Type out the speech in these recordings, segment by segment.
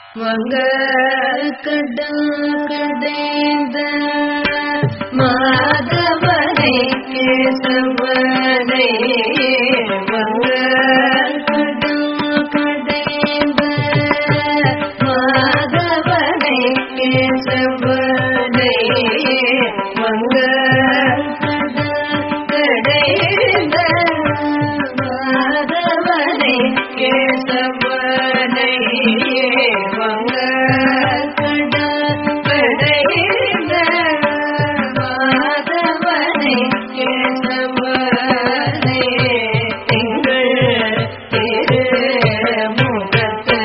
வங்க கடல் கடைந்த மாதவனை கேசவனை வங்க கடல் கடைந்த மாதவனை கேசவனை வங்க கடல் கடைந்த மாதவனை கேசவனை வங்க கடைந்த மாதவனை கேசவனை திங்கள் திருமுகத்து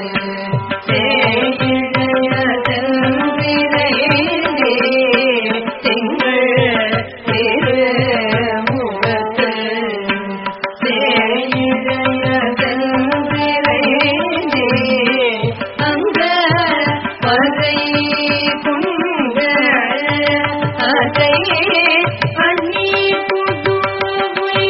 திங்கள் திருமுகத்து அங்க பகை புங்க அதை அண்ணி புதுவை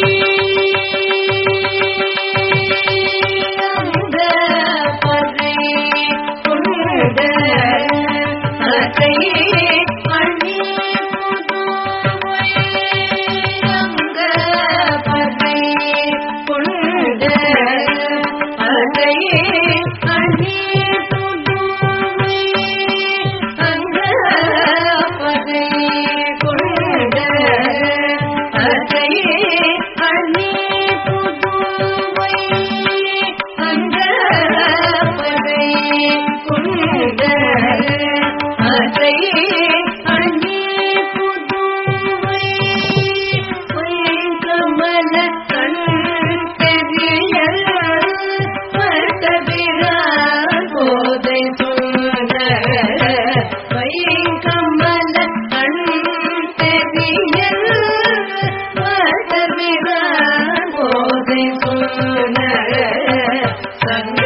அங்க பகை புங்க அதை அண்ணி புதுவை அங்க பகை புங்க அதை அண்ணி புதுவை அங்க பகை புங்க அதை அண்ணி புதுவை அங்க பகை புங்க அதை அண்ணி புதுவை கமல கண் தெரிய போதை சொன்ன கமல கண் தெரிய போதை சொன்ன சங்க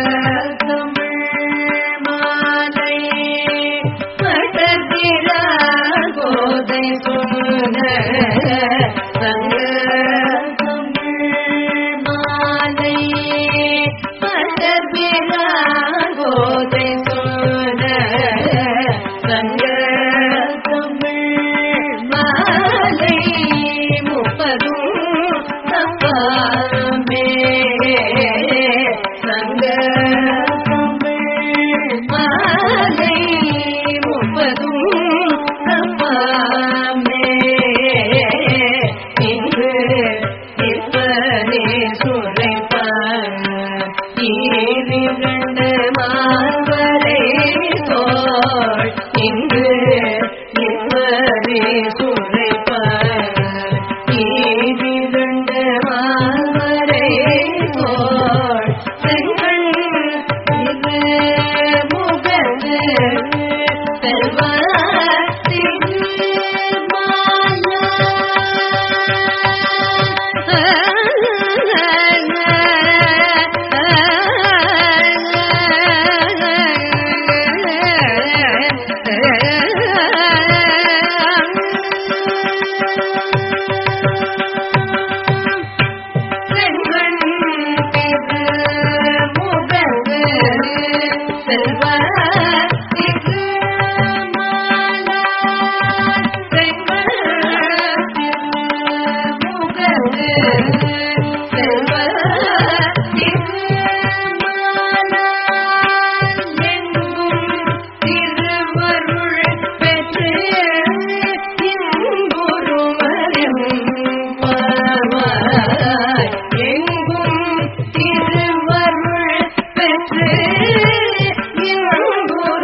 தமிழ் மாலை பட்டத்திரா போதை சொன்ன சங்க தமிழ் மாலை பட்டத்திரா போதை சொன்ன சங்க தமிழ் மாலை முப்பதும் தப்பாமே சங்க தமிழ் மாலை முப்பதும் தப்பாமே இங்கு இப்பனே சுரைப்பார் ஈரிரண்டு மார்வரை தோள் இங்கு இப்பனே சுரைப்பார் ஈரிரண்டு மார்வரை தோள் செங்கண் இது முகது செல்வார் எங்கும் திருவருள் பெற்று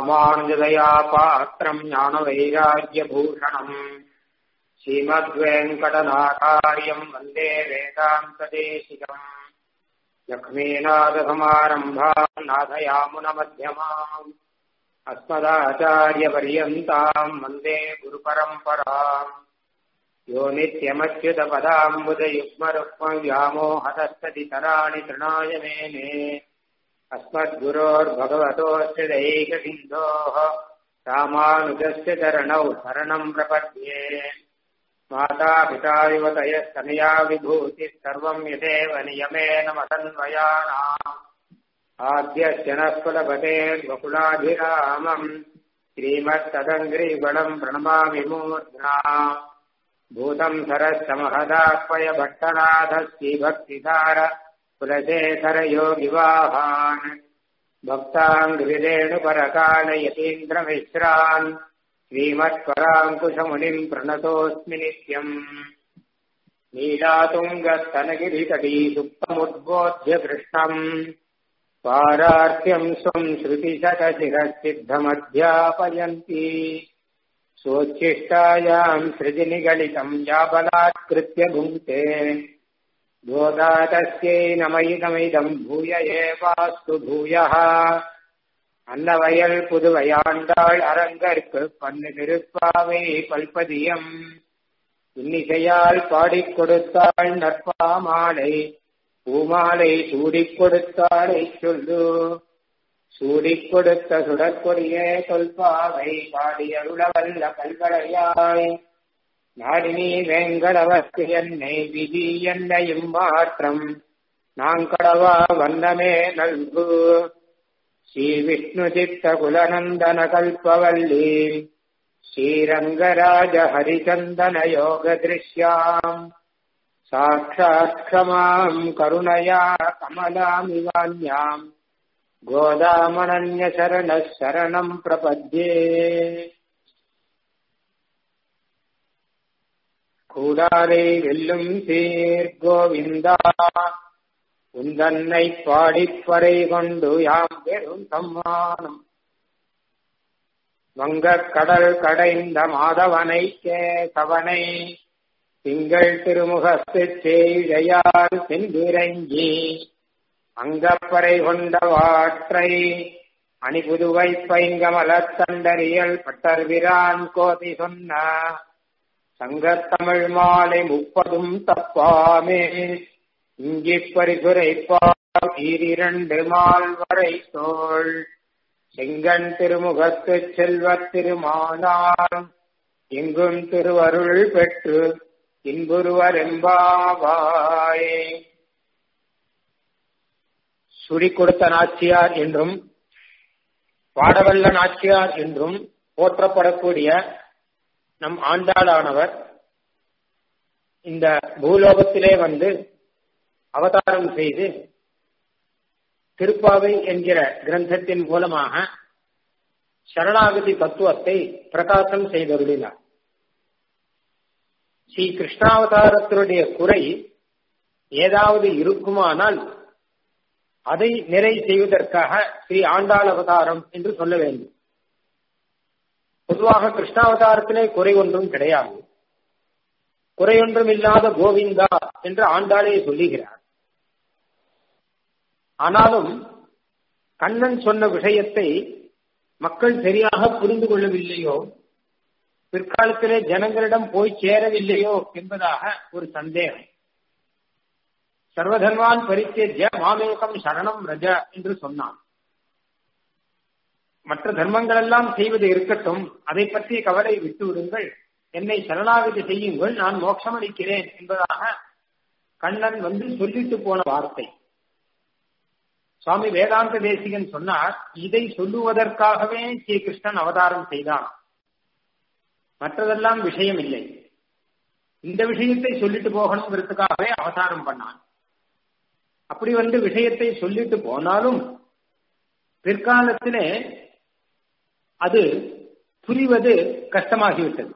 ராமானுஜதயா பாத்திரம் ஞான வைராக்கியபூஷணம் ஸ்ரீமத்வேங்கடநாகாரியம் வந்தே வேதாந்ததேசிகம் லக்ஷ்மீநாதசமாரம்பாம் நாதயாமுனமத்தியமாம் अस्मदाचार्यपर्यन्ताम् वन्दे गुरुपरम्पराम् यो नित्यमच्युतपदाम्बुजयुग्मरुक्मव्यामोहतस्तदितराणि तृणाय मेने अस्मद्गुरोर्भगवतोऽस्य दैकसिन्धोः रामानुजस्य चरणौ शरणम् प्रपद्ये मातापिता युवतयस्तनया विभूतिः सर्वम् यदेव नियमेन मतन्वयानाम् आद्यस्य नस्पदपतेर्वकुलाभिरामम् श्रीमत्तदङ्ग्रीगणम् प्रणमामि मूर्ध्ना भूतम् सरस्य महदाह्वय भट्टनाथः श्रीभक्तिधार कुलशेखरयोगिवाहान् भक्ताङ्ग्रिरेणुपरकालयतीन्द्रमिश्रान् श्रीमत्पराङ्कुशमुनिम् प्रणतोऽस्मि नित्यम् नीलातुङ्गस्तनगिरितटी सुप्तमुद्बोध्य कृष्णम् पारार्थ्यम् स्वम् श्रुतिशतशिरसिद्धमध्यापयन्ति सोच्छिष्टायाम् सृजिनिगलितम् या बलात्कृत्य भुङ्क्ते गोदा तस्यै नमैदमिदम् भूय एवास्तु भूयः அன்னவயல் புதுவையாண்டாள் அரங்கற்கு பண்ணு திருப்பாவை பல்பதியம் இன்னிசையால் பாடிக் கொடுத்தாள் நற்பாமாலை பூமாலை சூடிக் கொடுத்தாளை சொல்லு சூடிக் கொடுத்த சுடற்கொடியே தொல்பாவை பாடியருளவல்ல கல்களையாய் நாடினி வேங்கடவர்க்கு என்னை விதி என்னையும் மாற்றம் நாங்கடவா வண்ணமே நல்கு ஸ்ரீ விஷ்ணு சித்த குலநந்தன கல்பவல்லி ஸ்ரீரங்கராஜ ஹரிச்சந்தன யோக திருஷ்யாம் साक्षात् क्षमाम् करुणया कमलामिवान्याम् गोदामनन्यशरणः शरणम् प्रपद्ये கூடாரை வெல்லும் சீர் கோவிந்தா உந்தன்னை பாடிப்பறை கொண்டு யாம் பெரும் சம்மானம் வங்கக் கடல் கடைந்த மாதவனை கேசவனை திங்கள் திருமுகத்து செய்கையால் சென்றிறங்கி அங்கப்பறை கொண்ட வாற்றை அணிபுதுவை பைங்கமலத் தண்டறியல் பட்டர்விரான் கோதி சொன்ன சங்கத்தமிழ் மாலை முப்பதும் தப்பாமே இங்கி பரிசுரைப்பார் ஈரிரண்டு மால் வரை தோள் செங்கன் திருமுகத்து செல்வத் திருமானார் எங்கும் திருவருள் பெற்று இன்புருவரெம்பாவாய் சுடி கொடுத்த நாச்சியார் என்றும் பாடவல்ல நாச்சியார் என்றும் போற்றப்படக்கூடிய நம் ஆண்டாளானவர் இந்த பூலோகத்திலே வந்து அவதாரம் செய்து திருப்பாவை என்கிற கிரந்தத்தின் மூலமாக சரணாகதி தத்துவத்தை பிரகாசம் செய்தருளினார் ஸ்ரீ கிருஷ்ணாவதாரத்தினுடைய குறை ஏதாவது இருக்குமானால் அதை நிறை செய்வதற்காக ஸ்ரீ ஆண்டாள் அவதாரம் என்று சொல்ல வேண்டும் பொதுவாக கிருஷ்ணாவதாரத்திலே குறை ஒன்றும் கிடையாது குறையொன்றும் இல்லாத கோவிந்தா என்று ஆண்டாளே சொல்லுகிறார் ஆனாலும் கண்ணன் சொன்ன விஷயத்தை மக்கள் சரியாக புரிந்து கொள்ளவில்லையோ பிற்காலத்திலே ஜனங்களிடம் போய் சேரவில்லையோ என்பதாக ஒரு சந்தேகம் சர்வதர்மான் பரித்தேஜ மாமேகம் சரணம் ரஜ என்று சொன்னான் மற்ற தர்மங்கள் எல்லாம் செய்வது இருக்கட்டும் அதை பற்றிய கவலை விட்டு விடுங்கள் என்னை சரணாகதி செய்யுங்கள் நான் மோட்சம் அளிக்கிறேன் என்பதாக கண்ணன் வந்து சொல்லிட்டு போன வார்த்தை சுவாமி வேதாந்த தேசிகன் சொன்னார் இதை சொல்லுவதற்காகவே ஸ்ரீ கிருஷ்ணன் அவதாரம் செய்தான் மற்றதெல்லாம் விஷயம் இல்லை இந்த விஷயத்தை சொல்லிட்டு போகணுங்கிறதுக்காகவே அவதாரம் பண்ணான் அப்படி வந்து விஷயத்தை சொல்லிட்டு போனாலும் பிற்காலத்திலே அது புரிவது கஷ்டமாகிவிட்டது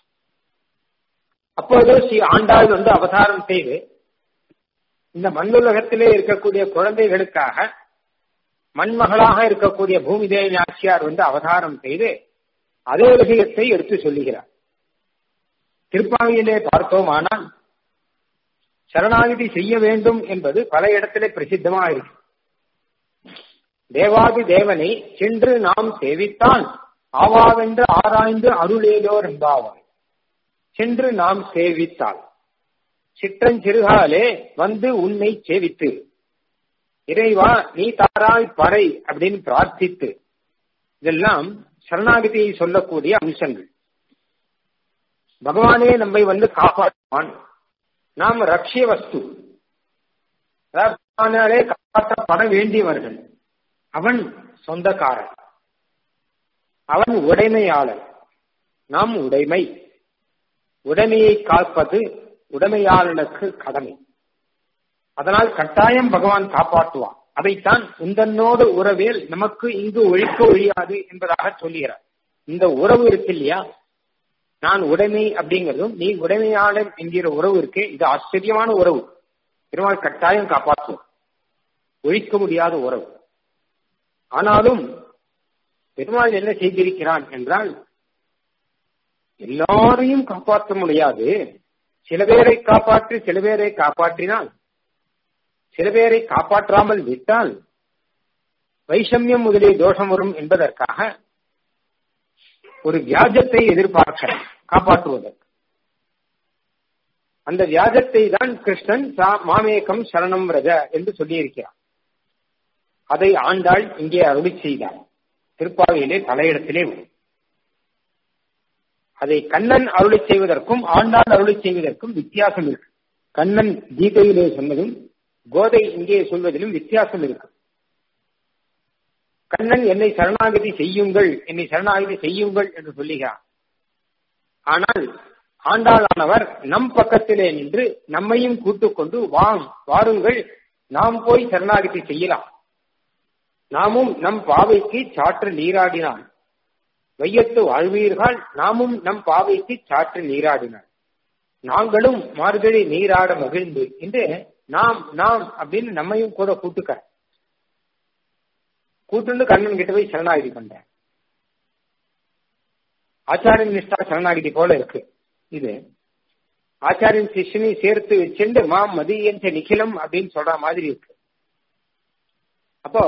அப்போது ஸ்ரீ ஆண்டாள் வந்து அவதாரம் செய்து இந்த மண்ணுலகத்திலே இருக்கக்கூடிய குழந்தைகளுக்காக மண்மகளாக இருக்கக்கூடிய பூமிதேவி நாச்சியார் வந்து அவதாரம் செய்து அதே விஷயத்தை எடுத்து சொல்லுகிறார் திருப்பாவியிலே பார்த்தோமானால் சரணாகிதி செய்ய வேண்டும் என்பது பல இடத்திலே பிரசித்தமா இருக்கு தேவாதி தேவனை சென்று நாம் சேவித்தான் ஆவாவென்று ஆராய்ந்து அருளேலோர் என்பாவாய் சென்று நாம் சேவித்தால் சிற்றஞ்சிறுகாலே வந்து உன்னை சேவித்து இறைவா நீ தாராய் பறை அப்படின்னு பிரார்த்தித்து இதெல்லாம் சரணாகதியை சொல்லக்கூடிய அம்சங்கள் பகவானே நம்மை வந்து காப்பாற்றுவான் நாம் ரக்ஷிய வஸ்து பகவானாலே காப்பாற்றப்பட வேண்டியவர்கள் அவன் சொந்தக்காரன் அவன் உடைமையாளர் நாம் உடைமை உடைமையை காப்பது உடைமையாளனுக்கு கடமை அதனால் கட்டாயம் பகவான் காப்பாற்றுவான் அதைத்தான் உந்தன்னோடு உறவேல் நமக்கு இங்கு ஒழிக்க ஒழியாது என்பதாக சொல்லுகிறார் இந்த உறவு இருக்கு இல்லையா நான் உடைமை அப்படிங்கிறதும் நீ உடைமையாளர் என்கிற உறவு இருக்கே இது ஆச்சரியமான உறவு பெருமாள் கட்டாயம் காப்பாற்றுவோம் ஒழிக்க முடியாத உறவு ஆனாலும் பெருமாள் என்ன செய்திருக்கிறான் என்றால் எல்லாரையும் காப்பாற்ற முடியாது சில பேரை காப்பாற்றி சில பேரை காப்பாற்றினால் சில பேரை காப்பாற்றாமல் விட்டால் வைஷமியம் முதலிய தோஷம் வரும் என்பதற்காக ஒரு வியாஜத்தை எதிர்பார்க்க காப்பாற்றுவதற்கு அந்த வியாஜத்தை தான் கிருஷ்ணன் மாமேகம் சரணம் ரஜ என்று சொல்லியிருக்கிறார் அதை ஆண்டாள் இங்கே அருளி செய்தார் திருப்பாவையிலே தலையிடத்திலே வரும் அதை கண்ணன் அருளி செய்வதற்கும் ஆண்டாள் அருளி செய்வதற்கும் வித்தியாசம் இருக்கு கண்ணன் கீதையிலே சொன்னதும் கோதை இங்கே சொல்வதிலும் வித்தியாசம் இருக்கு கண்ணன் என்னை சரணாகதி செய்யுங்கள் என்னை சரணாகதி செய்யுங்கள் என்று சொல்லுகிறார் ஆனால் ஆண்டாளானவர் நம் பக்கத்திலே நின்று நம்மையும் கூட்டுக் கொண்டு வாங் வாருங்கள் நாம் போய் சரணாகதி செய்யலாம் நாமும் நம் பாவைக்கு சாற்று நீராடினான் வையத்து வாழ்வீர்கள் நாமும் நம் பாவைக்கு சாற்று நீராடினார் நாங்களும் மார்கழி நீராட மகிழ்ந்து என்று நாம் நாம் அப்படின்னு நம்மையும் கூட கூட்டுக்க கூட்டுண்டு கண்ணன் கிட்ட போய் சரணாகிதி பண்ற ஆச்சாரியன் நிஷ்டா சரணாகிதி போல இருக்கு இது ஆச்சாரியன் சிஷ்யனை சேர்த்து வச்சுண்டு மாம் மதியஞ்ச நிখিலம் அப்படின்னு சொல்ற மாதிரி இருக்கு அப்போ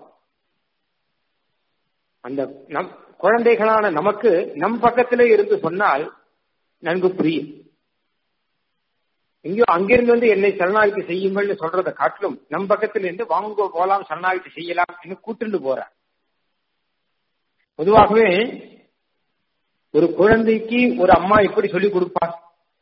அந்த நம் குழந்தைகளான நமக்கு நம் பக்கத்திலே இருந்து சொன்னால் நன்கு புரியும் எங்கேயோ அங்கிருந்து வந்து என்னை சரணாகிதி செய்யுங்கள்னு சொல்றதை காட்டிலும் நம் பக்கத்துல இருந்து வாங்க போலாம் சரணாகிதி செய்யலாம் என்று கூட்டுண்டு போற பொதுவாகவே ஒரு குழந்தைக்கு ஒரு அம்மா எப்படி சொல்லி கொடுப்பார்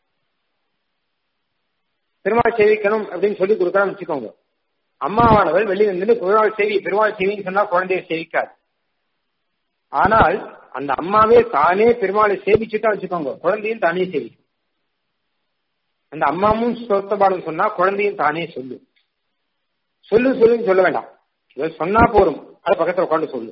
பெருமாள் சேவிக்கணும் அப்படின்னு சொல்லி கொடுக்கறான்னு வச்சுக்கோங்க அம்மாவானவள் வெளியே நின்று பெருமாள் சேவி பெருமாள் சேவின்னு சொன்னா குழந்தைய சேவிக்காது ஆனால் அந்த அம்மாவே தானே பெருமாளை சேவிச்சுட்டா வச்சுக்கோங்க குழந்தையும் தானே சேவிக்கும் அந்த அம்மாவும் சொத்தபாடம் சொன்னா குழந்தையும் தானே சொல்லு சொல்லு சொல்லுன்னு சொல்ல வேண்டாம் இதை சொன்னா போரும் அது பக்கத்துல உட்காந்து சொல்லு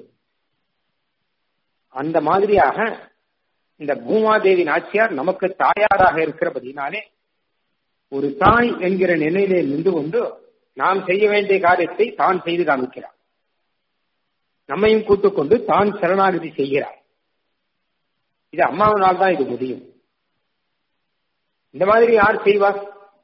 அந்த மாதிரியாக இந்த பூமாதேவி நாச்சியார் நமக்கு தாயாராக இருக்கிறபடினாலே ஒரு தாய் என்கிற நிலையிலே நின்று கொண்டு நாம் செய்ய வேண்டிய காரியத்தை தான் செய்து காமிக்கிறார் நம்மையும் கூட்டுக்கொண்டு தான் சரணாகதி செய்கிறார் இது அம்மாவினால் தான் இது முடியும் இந்த மாதிரி யார் செய்வார்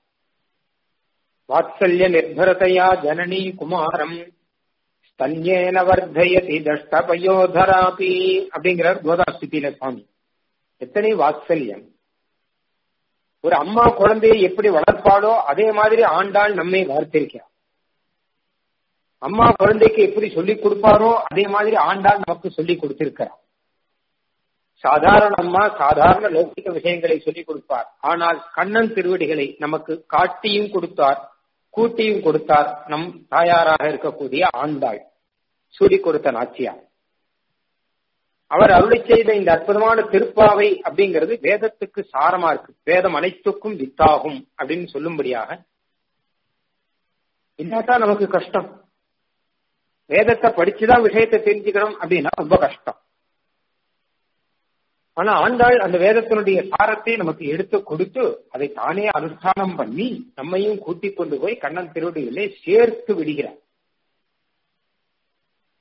வாத்சல்ய நிர்பரதையா ஜனனி குமாரம் ஸ்தன்யேன வர்தயதி தஷ்டபயோதராபி அப்படிங்கிறார் கோதாஸ்தியில சுவாமி எத்தனை வாத்சல்யம் ஒரு அம்மா குழந்தையை எப்படி வளர்ப்பாளோ அதே மாதிரி ஆண்டாள் நம்மை வளர்த்திருக்கிறார் அம்மா குழந்தைக்கு எப்படி சொல்லிக் கொடுப்பாரோ அதே மாதிரி ஆண்டாள் நமக்கு சொல்லிக் கொடுத்திருக்கிறார் சாதாரண அம்மா சாதாரண லௌகிக விஷயங்களை சொல்லிக் கொடுப்பார் ஆனால் கண்ணன் திருவடிகளை நமக்கு காட்டியும் கொடுத்தார் கூட்டியும் கொடுத்தார் நம் தாயாராக இருக்கக்கூடிய ஆண்டாள் சூடி கொடுத்த நாச்சியார் அவர் அருளை செய்த இந்த அற்புதமான திருப்பாவை அப்படிங்கிறது வேதத்துக்கு சாரமா இருக்கு வேதம் அனைத்துக்கும் வித்தாகும் அப்படின்னு சொல்லும்படியாக இல்லாட்டா நமக்கு கஷ்டம் வேதத்தை படிச்சுதான் விஷயத்தை தெரிஞ்சுக்கணும் அப்படின்னா ரொம்ப கஷ்டம் ஆனா ஆண்டாள் அந்த வேதத்தினுடைய சாரத்தை நமக்கு எடுத்து கொடுத்து அதை தானே அனுஷ்டானம் பண்ணி நம்மையும் கூட்டிக் கொண்டு போய் கண்ணன் திருவடிகளே சேர்த்து விடுகிறார்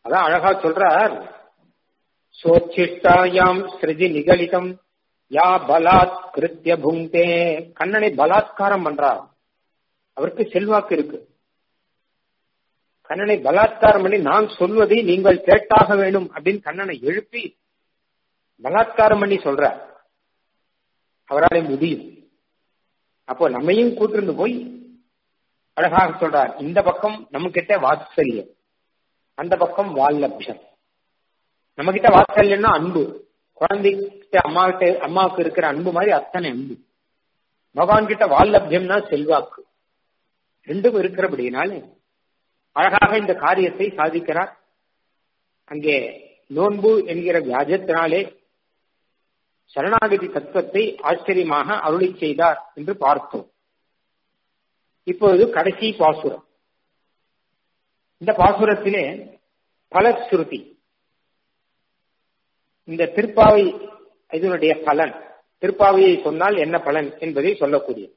அதான் அழகா சொல்றார் சோச்சிஷ்டாயாம் ஸ்ருதி நிகழிதம் யா பலாத் கிருத்திய புங்கே கண்ணனை பலாத்காரம் பண்றார் அவருக்கு செல்வாக்கு இருக்கு கண்ணனை பலாத்காரம் பண்ணி நான் சொல்வதை நீங்கள் கேட்டாக வேண்டும் அப்படின்னு கண்ணனை எழுப்பி பலாத்காரம் பண்ணி சொல்றார் அவராலே முடியும் அப்போ நம்மையும் கூட்டிருந்து போய் அழகாக சொல்றார் இந்த பக்கம் நம்ம கிட்ட வாத்சல்யம் அந்த பக்கம் வால்லபியம் நம்ம கிட்ட வாத்சல்யம்னா அன்பு குழந்தைகிட்ட அம்மா கிட்ட அம்மாவுக்கு இருக்கிற அன்பு மாதிரி அத்தனை அன்பு பகவான் கிட்ட வால்லபியம்னா செல்வாக்கு ரெண்டும் இருக்கிறபடினாலே அழகாக இந்த காரியத்தை சாதிக்கிறார் அங்கே நோன்பு என்கிற வியாஜத்தினாலே சரணாகதி தத்துவத்தை ஆச்சரியமாக அருளி செய்தார் என்று பார்த்தோம் இப்பொழுது கடைசி பாசுரம் இந்த பாசுரத்திலே பல ஸ்ருதி இந்த திருப்பாவை இதனுடைய பலன் திருப்பாவையை சொன்னால் என்ன பலன் என்பதை சொல்லக்கூடிய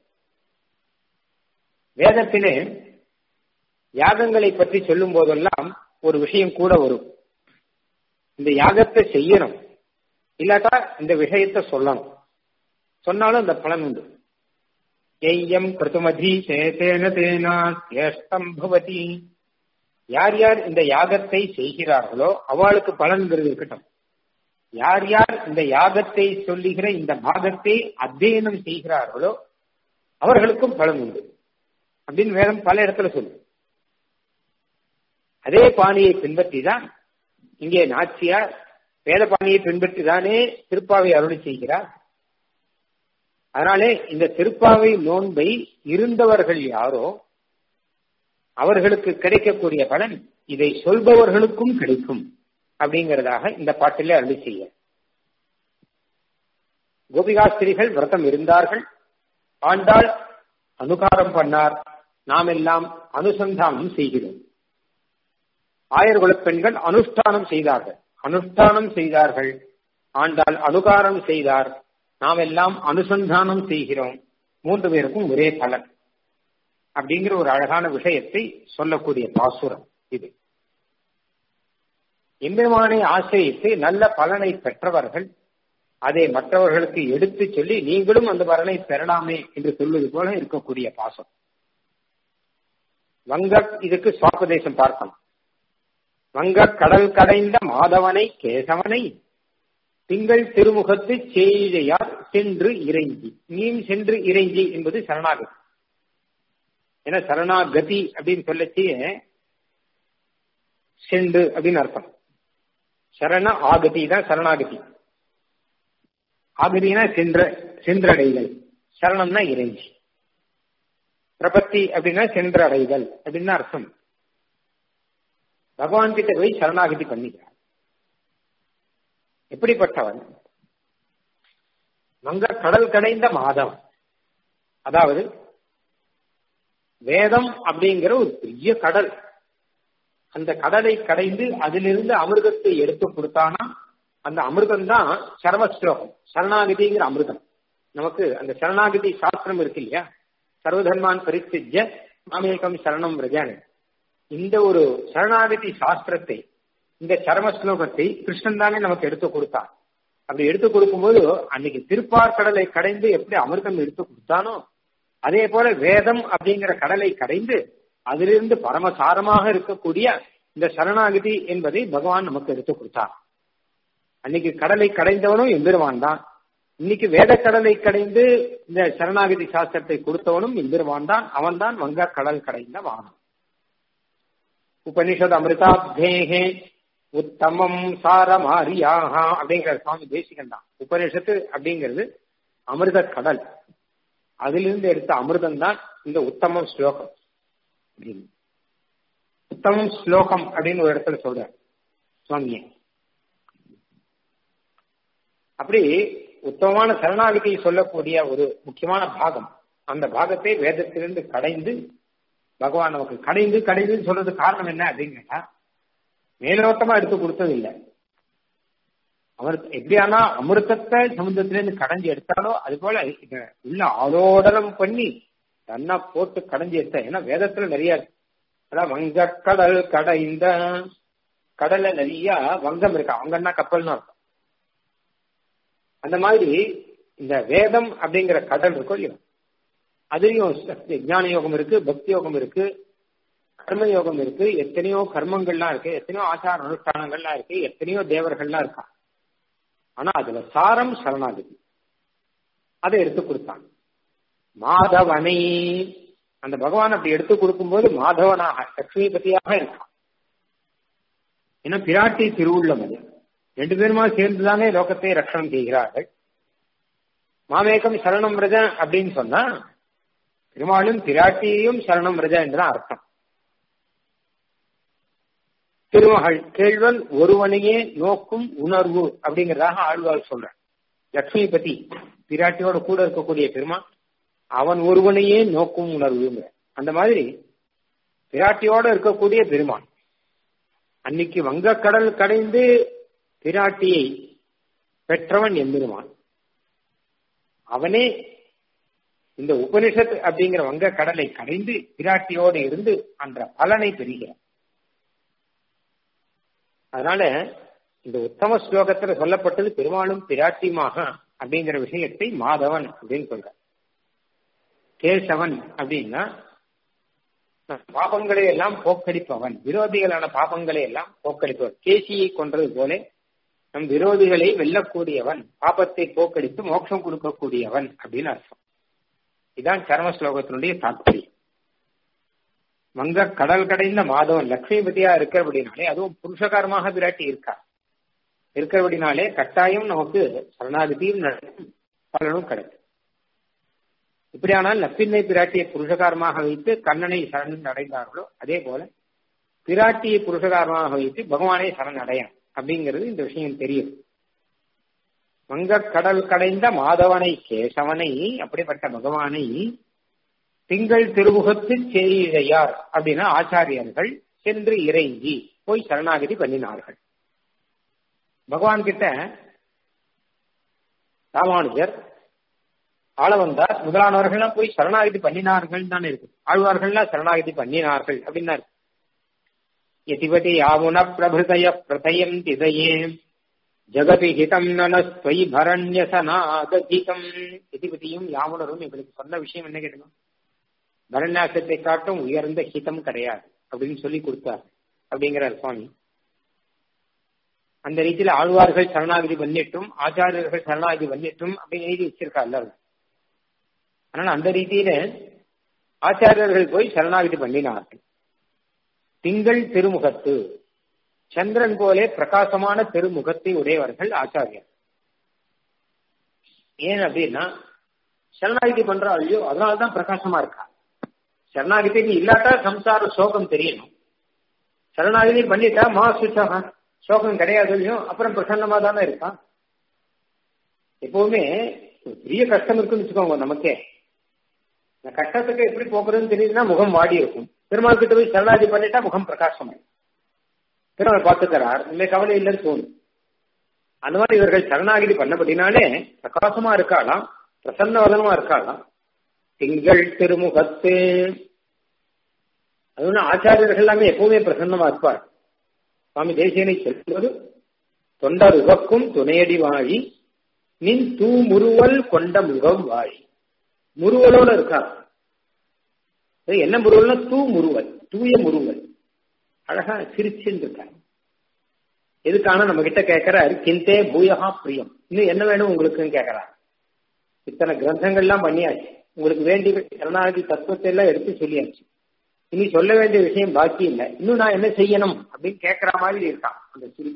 வேதத்திலே யாகங்களை பற்றி சொல்லும் போதெல்லாம் ஒரு விஷயம் கூட வரும் இந்த யாகத்தை செய்யணும் இல்லாட்டா இந்த விஷயத்தை சொல்லணும் சொன்னாலும் அந்த பலன் உண்டு எய்யம் பிரதுமதி சேதேன தேனா ஏஷ்டம் பவதி யார் யார் இந்த யாகத்தை செய்கிறார்களோ அவளுக்கு பலன்கிறது இருக்கட்டும் யார் யார் இந்த யாகத்தை சொல்லுகிற இந்த பாகத்தை அத்தியனம் செய்கிறார்களோ அவர்களுக்கும் பலன் உண்டு அப்படின்னு வேதம் பல இடத்துல சொல்லு அதே பாணியை பின்பற்றி தான் இங்கே நாச்சியார் வேத பாணியை பின்பற்றி தானே திருப்பாவை அருளி செய்கிறார் அதனாலே இந்த திருப்பாவை நோன்பை இருந்தவர்கள் யாரோ அவர்களுக்கு கிடைக்கக்கூடிய பலன் இதை சொல்பவர்களுக்கும் கிடைக்கும் அப்படிங்கிறதாக இந்த பாட்டிலே அருளி செய்ய கோபிகாஸ்திரிகள் விரதம் இருந்தார்கள் ஆண்டாள் அனுகாரம் பண்ணார் நாம் எல்லாம் அனுசந்தானம் செய்கிறோம் ஆயர்குல பெண்கள் அனுஷ்டானம் செய்தார்கள் அனுஷ்டானம் செய்தார்கள் ஆண்டாள் அனுகாரம் செய்தார் நாம் எல்லாம் அனுசந்தானம் செய்கிறோம் மூன்று பேருக்கும் ஒரே பலன் அப்படிங்கிற ஒரு அழகான விஷயத்தை சொல்லக்கூடிய பாசுரம் இது எம்பெருமானை ஆசிரியத்து நல்ல பலனை பெற்றவர்கள் அதை மற்றவர்களுக்கு எடுத்து சொல்லி நீங்களும் அந்த பலனை பெறலாமே என்று சொல்வது போல இருக்கக்கூடிய பாசம் வங்க இதுக்கு சுவாபதேசம் பார்க்கணும் வங்க கடல் கடைந்த மாதவனை கேசவனை திங்கள் திருமுகத்து செய்தியார் சென்று இறைஞ்சி நீம் சென்று இறைஞ்சி என்பது சரணாகதி ஏன்னா சரணாகதி அப்படின்னு சொல்லச்சு சென்று அப்படின்னு அர்த்தம் சரண ஆகதி தான் சரணாகதி ஆகதினா சென்ற சென்றடைதல் சரணம்னா இறைஞ்சி பிரபத்தி அப்படின்னா சென்றடைதல் அப்படின்னு அர்த்தம் பகவான் கிட்ட போய் சரணாகதி பண்ணிக்கிறார் எப்படிப்பட்டவன் வங்க கடல் கடைந்த மாதம் அதாவது வேதம் அப்படிங்கிற ஒரு பெரிய கடல் அந்த கடலை கடைந்து அதிலிருந்து அமிர்தத்தை எடுத்து கொடுத்தானா அந்த அமிர்தம் தான் சரம ஸ்லோகம் சரணாகதிங்கிற அமிர்தம் நமக்கு அந்த சரணாகதி சாஸ்திரம் இருக்கு இல்லையா சர்வதர்மான் பரித்திஜ மாமேகம் சரணம் ரஜான இந்த ஒரு சரணாகதி சாஸ்திரத்தை இந்த சரம ஸ்லோகத்தை கிருஷ்ணன் தானே நமக்கு எடுத்து கொடுத்தான் அப்படி எடுத்து கொடுக்கும்போது அன்னைக்கு திருப்பார்கடலை கடைந்து எப்படி அமிர்தம் எடுத்து கொடுத்தானோ அதே போல வேதம் அப்படிங்கிற கடலை கடைந்து அதிலிருந்து பரமசாரமாக இருக்கக்கூடிய இந்த சரணாகதி என்பதை பகவான் நமக்கு எடுத்து கொடுத்தார் அன்னைக்கு கடலை கடைந்தவனும் எம்பெருவான் தான் இன்னைக்கு வேத கடலை கடைந்து இந்த சரணாகதி சாஸ்திரத்தை கொடுத்தவனும் எம்பெருவான் தான் அவன் தான் வங்க கடல் கடைந்த வானம் உபனிஷத் அமிர்தாப்தேகே உத்தமம் சாரமாரியாக அப்படிங்கிற சுவாமி தேசிகன் தான் உபனிஷத்து அப்படிங்கிறது அமிர்த கடல் அதிலிருந்து எடுத்த அமிர்தம் தான் இந்த உத்தமம் ஸ்லோகம் அப்படின்னு உத்தமம் ஸ்லோகம் அப்படின்னு ஒரு இடத்துல சொல்ற சுவாமியே அப்படி உத்தமமான சரணாகதியை சொல்லக்கூடிய ஒரு முக்கியமான பாகம் அந்த பாகத்தை வேதத்திலிருந்து கடைந்து பகவான் நமக்கு கடைந்து கடைந்து சொல்றது காரணம் என்ன அப்படின்னு கேட்டா மேலோட்டமா எடுத்து கொடுத்தது இல்லை அவர் எப்படியானா அமிர்தத்தை சமுத்திரத்திலிருந்து கடைஞ்சி எடுத்தாலோ அது போல உள்ள ஆலோடனம் பண்ணி தன்னை போட்டு கடைஞ்சி எடுத்த ஏன்னா வேதத்துல நிறைய இருக்கு அதான் வங்கக்கடல் கடைந்த கடல்ல நிறைய வங்கம் இருக்கா வங்கம்னா கப்பல்னு அர்த்தம் அந்த மாதிரி இந்த வேதம் அப்படிங்கிற கடல் இருக்கும் இல்லையா அதுலயும் ஞான யோகம் இருக்கு பக்தி யோகம் இருக்கு கர்ம யோகம் இருக்கு எத்தனையோ கர்மங்கள்லாம் இருக்கு எத்தனையோ ஆச்சார அனுஷ்டானங்கள்லாம் இருக்கு எத்தனையோ தேவர்கள்லாம் இருக்கா ஆனா அதுல சாரம் சரணாகதி அதை எடுத்து கொடுத்தான் மாதவனை அந்த பகவான் அப்படி எடுத்து கொடுக்கும்போது மாதவனாக லட்சுமிபதியாக இருக்கான் ஏன்னா பிராட்டி திருவுள்ளம் அது ரெண்டு பேருமா சேர்ந்துதானே லோகத்தை ரட்சணம் செய்கிறார்கள் மாமேகம் சரணம் ரஜ அப்படின்னு சொன்னா பெருமாளும் பிராட்டியையும் சரணம் ரஜ என்றுதான் அர்த்தம் திருமகள் கேள்வன் ஒருவனையே நோக்கும் உணர்வு அப்படிங்கறதாக ஆழ்வார் சொல்ற லட்சுமி பத்தி பிராட்டியோட கூட இருக்கக்கூடிய பெருமா அவன் ஒருவனையே நோக்கும் உணர்வுங்கிற அந்த மாதிரி பிராட்டியோட இருக்கக்கூடிய பெருமான் அன்னைக்கு வங்கக்கடல் கடைந்து பிராட்டியை பெற்றவன் எம்பெருமான் அவனே இந்த உபனிஷத் அப்படிங்கிற வங்க கடலை கடைந்து பிராட்டியோடு இருந்து அந்த பலனை பெறுகிறான் அதனால இந்த உத்தம ஸ்லோகத்துல சொல்லப்பட்டது பெருமாளும் பிராட்டியுமாக அப்படிங்கிற விஷயத்தை மாதவன் அப்படின்னு சொல்ற கேசவன் அப்படின்னா பாபங்களை எல்லாம் போக்கடிப்பவன் விரோதிகளான பாபங்களை எல்லாம் போக்கடிப்பவன் கேசியை கொன்றது போல நம் விரோதிகளை வெல்லக்கூடியவன் பாபத்தை போக்கடித்து மோட்சம் கொடுக்கக்கூடியவன் அப்படின்னு அர்த்தம் இதான் சர்ம ஸ்லோகத்தினுடைய தாத்பரியம் வங்க கடல் கடைந்த மாதவன் லட்சுமிபதியா இருக்கிறபடினாலே அதுவும் புருஷகாரமாக விராட்டி இருக்கா இருக்கிறபடினாலே கட்டாயம் நமக்கு சரணாகதியும் நடக்கும் பலனும் கிடைக்கும் இப்படியானால் நப்பின்னை பிராட்டியை புருஷகாரமாக வைத்து கண்ணனை சரண் அடைந்தார்களோ அதே போல பிராட்டியை புருஷகாரமாக வைத்து பகவானை சரண் அடையணும் அப்படிங்கிறது இந்த விஷயம் தெரியும் வங்க கடல் கடைந்த மாதவனை கேசவனை அப்படிப்பட்ட பகவானை திங்கள் திருமுகத்து செய்யார் அப்படின்னா ஆச்சாரியர்கள் சென்று இறைஞ்சி போய் சரணாகதி பண்ணினார்கள் பகவான் கிட்ட ராமானுஜர் ஆளவந்தார் முதலானவர்கள்லாம் போய் சரணாகதி பண்ணினார்கள் தானே இருக்கு ஆழ்வார்கள்லாம் சரணாகதி பண்ணினார்கள் அப்படின்னா இருக்கு யதிபதி யாமுன பிரபுதய பிரதயம் திதயே ஜகதி ஹிதம் நனஸ்வை பரண்யசனாதீதம் யதிபதியும் யாமுனரும் எங்களுக்கு சொன்ன விஷயம் என்ன கேட்டணும் பரண்யாசத்தை காட்டும் உயர்ந்த ஹிதம் கிடையாது அப்படின்னு சொல்லி கொடுத்தார் அப்படிங்கிறார் சுவாமி அந்த ரீதியில ஆழ்வார்கள் சரணாகதி பண்ணிட்டும் ஆச்சாரியர்கள் சரணாகதி பண்ணிட்டும் அப்படின்னு எழுதி வச்சிருக்கா எல்லாரும் அதனால அந்த ரீதியில ஆச்சாரியர்கள் போய் சரணாகதி பண்ணினார்கள் திங்கள் திருமுகத்து சந்திரன் போலே பிரகாசமான திருமுகத்தை உடையவர்கள் ஆச்சாரியர் ஏன் அப்படின்னா சரணாகதி பண்றா இல்லையோ அதனால்தான் பிரகாசமா இருக்கா சரணாகதி இல்லாட்டா சம்சார சோகம் தெரியணும் சரணாகதி பண்ணிட்டா மா சுச்சகா சோகம் கிடையாது இல்லையோ அப்புறம் பிரசன்னமா தானே இருக்கான் எப்பவுமே பெரிய கஷ்டம் இருக்குன்னு வச்சுக்கோங்க நமக்கே இந்த கஷ்டத்துக்கு எப்படி போக்குறதுன்னு தெரியுதுன்னா முகம் வாடி இருக்கும் பெருமாள் கிட்ட போய் சரணாதி பண்ணிட்டா முகம் பிரகாசமாய் பெருமாள் பார்த்துக்கிறார் இல்லை கவலை இல்லைன்னு தோணும் அந்த மாதிரி இவர்கள் சரணாகிதி பண்ணபடினாலே பிரகாசமா இருக்காளாம் பிரசன்ன வதனமா இருக்காளாம் திங்கள் திருமுகத்து அது ஒண்ணு ஆச்சாரியர்கள் எல்லாமே எப்பவுமே பிரசன்னமா இருப்பார் சுவாமி தேசியனை சொல்வது தொண்டர் உகக்கும் துணையடி வாழி நின் தூ முருவல் கொண்ட முகம் வாழி முருவலோட இருக்கார் என்ன முருவல்னா தூ முருவல் தூய முருவல் அழகா சிரிச்சுன்னு இருக்கார் எதுக்கான நம்ம கிட்ட கேட்கிறார் கிந்தே பூயகா பிரியம் இன்னும் என்ன வேணும் உங்களுக்குன்னு கேட்கிறார் இத்தனை கிரந்தங்கள்லாம் பண்ணியாச்சு உங்களுக்கு வேண்டிய சரணாகதி தத்துவத்தை எல்லாம் எடுத்து சொல்லியாச்சு இனி சொல்ல வேண்டிய விஷயம் பாக்கி இல்லை இன்னும் நான் என்ன செய்யணும் அப்படின்னு கேட்கிற மாதிரி இருக்கான் அந்த சிரி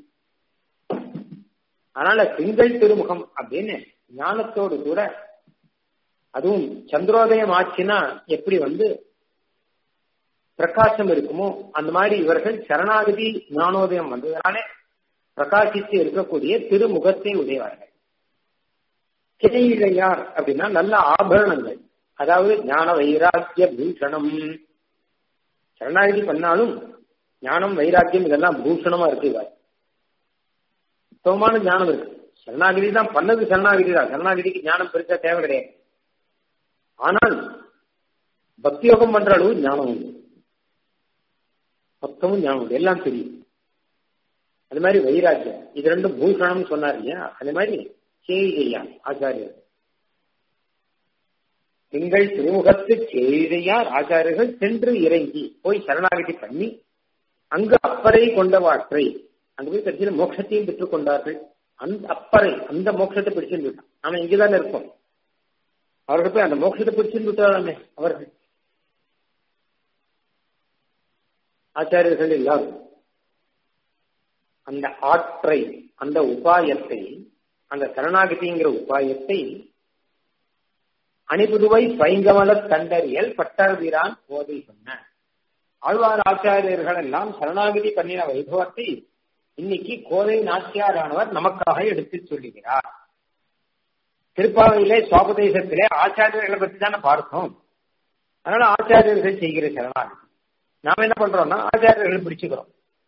அதனால திங்கள் திருமுகம் அப்படின்னு ஞானத்தோடு கூட அதுவும் சந்திரோதயம் ஆச்சுன்னா எப்படி வந்து பிரகாசம் இருக்குமோ அந்த மாதிரி இவர்கள் சரணாகதி ஞானோதயம் வந்ததுனாலே பிரகாசித்து இருக்கக்கூடிய திருமுகத்தை உடையவார்கள் கிளையிழையார் அப்படின்னா நல்ல ஆபரணங்கள் அதாவது ஞான வைராக்கிய பூஷணம் சரணாகதி பண்ணாலும் ஞானம் வைராக்கியம் இதெல்லாம் பூஷணமா இருக்கு இவர் சுத்தமான ஞானம் இருக்கு சரணாகிதி தான் பண்ணது சரணாகிதி தான் சரணாகிதிக்கு ஞானம் பெருசா தேவை கிடையாது ஆனால் பக்தி யோகம் பண்ற அளவு ஞானம் உண்டு மொத்தமும் ஞானம் உண்டு எல்லாம் தெரியும் அது மாதிரி வைராக்கியம் இது ரெண்டும் பூஷணம் சொன்னார் இல்லையா அது மாதிரி செய்கையா ஆச்சாரியர் திங்கள் திருமுகத்து செய்தையார் ஆச்சாரியர்கள் சென்று இறங்கி போய் சரணாகதி பண்ணி அங்கு அப்பறை கொண்டவாற்றை அங்க போய் கட்சியில மோட்சத்தையும் பெற்றுக் கொண்டார்கள் அந்த அப்பறை அந்த மோட்சத்தை பிடிச்சிருந்து விட்டான் நாம இங்கதானே இருக்கோம் அவர்கள் போய் அந்த மோட்சத்தை பிடிச்சிருந்து விட்டாராமே அவர்கள் ஆச்சாரியர்கள் எல்லாரும் அந்த ஆற்றை அந்த உபாயத்தை அந்த சரணாகதிங்கிற உபாயத்தை அணிபுதுவை பைங்கமல கண்டறியல் பட்டர்வீரான் போதை சொன்ன ஆழ்வார் ஆச்சாரியர்கள் எல்லாம் சரணாகதி பண்ணின வைபவத்தை இன்னைக்கு கோதை நாச்சியாரானவர் நமக்காக எடுத்து சொல்லுகிறார் திருப்பாவையிலே சுவாபதேசத்திலே ஆச்சாரியர்களை பற்றி தானே பார்த்தோம் அதனால ஆச்சாரியர்கள் செய்கிற சரணாகதி நாம என்ன பண்றோம்னா ஆச்சாரியர்களை பிடிச்சுக்கிறோம்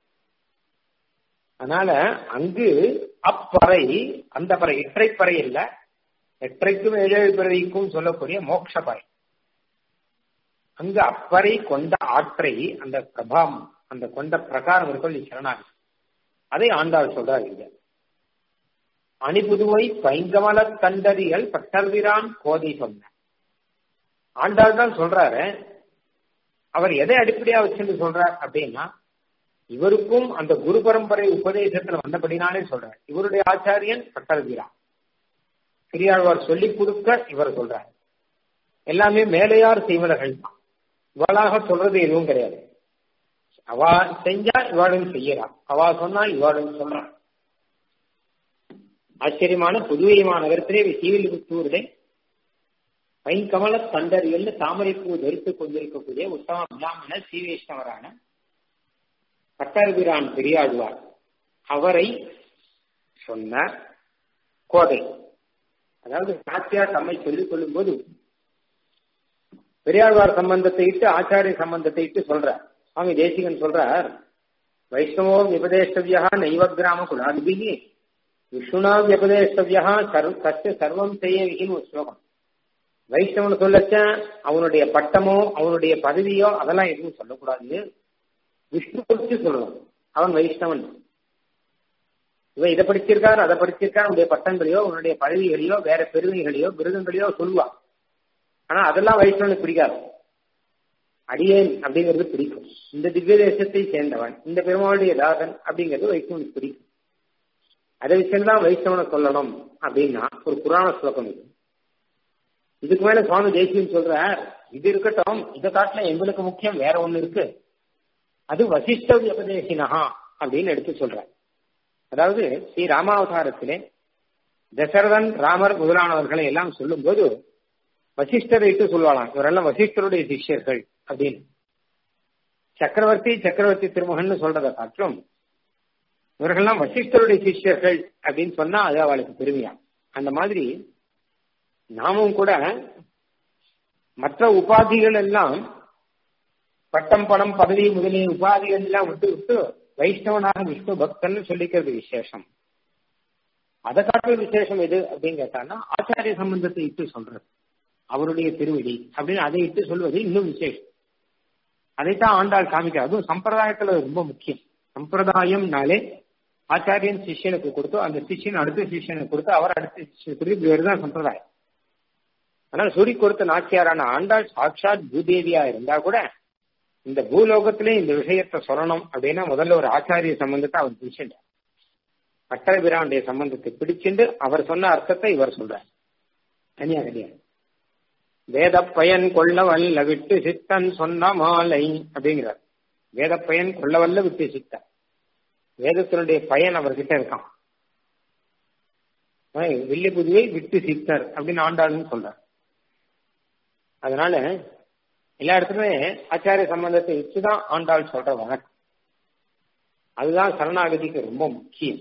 அதனால அங்கு அப்பறை அந்த பறை இற்றைப்பறை இல்ல எற்றைக்கும் ஏழேழு பிறவிக்கும் சொல்லக்கூடிய மோட்ச பறை அங்கு அப்பறை கொண்ட ஆற்றை அந்த பிரபாம் அந்த கொண்ட பிரகாரம் இருக்கும் சரணாகி அதை ஆண்டாள் சொல்றாரு இங்க அணிபுதுவை பைங்கமல கண்டறியல் பட்டர்விரான் கோதை சொன்ன ஆண்டாள் தான் சொல்றாரு அவர் எதை அடிப்படையா வச்சுன்னு சொல்றார் அப்படின்னா இவருக்கும் அந்த குரு பரம்பரை உபதேசத்துல வந்தபடினாலே சொல்றார் இவருடைய ஆச்சாரியன் பட்டர்வீரா பெரியாழ்வார் சொல்லிக் கொடுக்க இவர் சொல்றார் எல்லாமே மேலையார் செய்வதர்கள் தான் இவளாக சொல்றது எதுவும் கிடையாது அவா செஞ்சா இவாளும் செய்யறா அவா சொன்னா இவாளும் சொல்றான் ஆச்சரியமான புதுவை நகரத்திலே சீவிலிபுத்தூரிலே பைங்கமல தண்டறியல் தாமரைப்பூ தரித்துக் கொண்டிருக்கக்கூடிய உத்தம பிராமண சீவேஷ்ணவரான பட்டர்பிரான் பெரியாழ்வார் அவரை சொன்ன கோதை அதாவது நாச்சியார் தம்மை சொல்லிக் கொள்ளும் போது பெரியாழ்வார் சம்பந்தத்தை இட்டு ஆச்சாரிய சம்பந்தத்தை இட்டு சொல்றார் சுவாமி தேசிகன் சொல்றார் வைஷ்ணவோ விபதேஷ்டவியா நைவ கிராம குலாதிபிகி விஷ்ணுனா விபதேஷ்டவியா சர்வ கஷ்ட சர்வம் செய்ய விகின்னு ஒரு ஸ்லோகம் வைஷ்ணவன் சொல்லச்ச அவனுடைய பட்டமோ அவனுடைய பதவியோ அதெல்லாம் எதுவும் சொல்லக்கூடாது விஷ்ணு குறித்து சொல்லணும் அவன் வைஷ்ணவன் இவன் இதை படிச்சிருக்காரு அதை படிச்சிருக்காரு அவனுடைய பட்டங்களையோ அவனுடைய பதவிகளையோ வேற பெருமைகளையோ விருதுகளையோ சொல்லுவான் ஆனா அதெல்லாம் வைஷ்ணவனுக்கு பிடிக்காது அடியேன் அப்படிங்கிறது பிடிக்கும் இந்த திவ்ய தேசத்தை சேர்ந்தவன் இந்த பெருமாளுடைய தாசன் அப்படிங்கிறது வைஷ்ணவனுக்கு பிடிக்கும் அதை வச்சுதான் வைஷ்ணவனை சொல்லணும் அப்படின்னா ஒரு புராண ஸ்லோகம் இது இதுக்கு மேல சுவாமி தேசியம் சொல்ற இது இருக்கட்டும் இதை காட்டில எங்களுக்கு முக்கியம் வேற ஒண்ணு இருக்கு அது வசிஷ்ட வியபதேசினஹா அப்படின்னு எடுத்து சொல்ற அதாவது ஸ்ரீ ராமாவதாரத்திலே தசரதன் ராமர் முதலானவர்களை எல்லாம் சொல்லும் போது வசிஷ்டரை இட்டு சொல்லுவாளாம் இவரெல்லாம் வசிஷ்டருடைய சிஷ்யர்கள் அப்படின்னு சக்கரவர்த்தி சக்கரவர்த்தி திருமகன் சொல்றதை காற்றும் இவர்கள்லாம் வசிஷ்டருடைய சிஷ்யர்கள் அப்படின்னு சொன்னா அது அவளுக்கு பெருமையா அந்த மாதிரி நாமும் கூட மற்ற உபாதிகள் எல்லாம் பட்டம் பணம் பதவி முதலிய உபாதிகள் எல்லாம் விட்டு விட்டு வைஷ்ணவனாக விஷ்ணு பக்தன் சொல்லிக்கிறது விசேஷம் அதை காட்டுற விசேஷம் எது அப்படின்னு கேட்டான்னா ஆச்சாரிய சம்பந்தத்தை இட்டு சொல்றது அவருடைய திருவடி அப்படின்னு அதை இட்டு சொல்வது இன்னும் விசேஷம் அதைத்தான் ஆண்டாள் காமிக்க அதுவும் சம்பிரதாயத்துல ரொம்ப முக்கியம் சம்பிரதாயம்னாலே ஆச்சாரியன் சிஷ்யனுக்கு கொடுத்து அந்த சிஷ்யன் அடுத்த சிஷ்யனுக்கு கொடுத்து அவர் அடுத்த சிஷ்யனுக்கு வேறுதான் சம்பிரதாயம் ஆனால் சூரி கொடுத்த நாச்சியாரான ஆண்டாள் சாட்சாத் பூதேவியா இருந்தா கூட இந்த பூலோகத்திலே இந்த விஷயத்த சொல்லணும் அப்படின்னா முதல்ல ஒரு ஆச்சாரிய சம்பந்தத்தை அவர் பிடிச்சிட்டார் பட்டரபிரானுடைய சம்பந்தத்தை பிடிச்சிட்டு அவர் சொன்ன அர்த்தத்தை இவர் சொல்றார் தனியா கிடையாது வேத பயன் கொள்ளவல்ல விட்டு சித்தன் சொன்ன மாலை அப்படிங்கிறார் வேத பயன் கொள்ளவல்ல விட்டு சித்தன் வேதத்தினுடைய பயன் அவர்கிட்ட இருக்கான் வில்லி புதுவை விட்டு சித்தர் அப்படின்னு ஆண்டாள்னு சொல்றார் அதனால எல்லா இடத்துலயுமே ஆச்சாரிய சம்பந்தத்தை வச்சுதான் ஆண்டாள் சொல்ற வழக்கம் அதுதான் சரணாகதிக்கு ரொம்ப முக்கியம்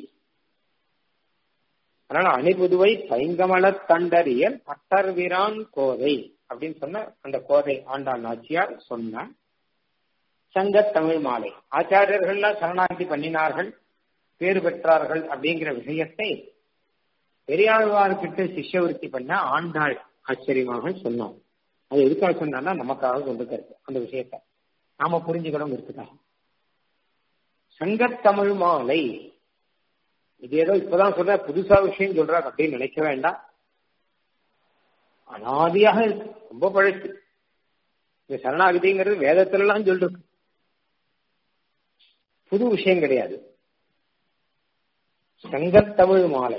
அதனால அணிபுதுவை பைங்கமல தண்டறியல் பட்டர் வீரான் கோதை அப்படின்னு சொன்ன அந்த கோதை ஆண்டாள் நாச்சியார் சொன்ன சங்க தமிழ் மாலை ஆச்சாரியர்கள்லாம் சரணாகதி பண்ணினார்கள் பேறு பெற்றார்கள் அப்படிங்கிற விஷயத்தை பெரியாழ்வார்கிட்ட சிஷ்யவருத்தி பண்ண ஆண்டாள் ஆச்சரியமாக சொன்னோம் அது எதுக்காக சொன்னா நமக்காக சொல்லிருக்கிறது அந்த விஷயத்த நாம புரிஞ்சுக்கணும் இருக்குதா சங்கத்தமிழ் மாலை இது ஏதோ இப்பதான் சொல்ற புதுசா விஷயம் சொல்றாரு அப்படின்னு நினைக்க வேண்டாம் அனாதியாக இருக்கு ரொம்ப பழசு இந்த சரணாகதிங்கிறது வேதத்துல எல்லாம் சொல்றது புது விஷயம் கிடையாது சங்கத்தமிழ் மாலை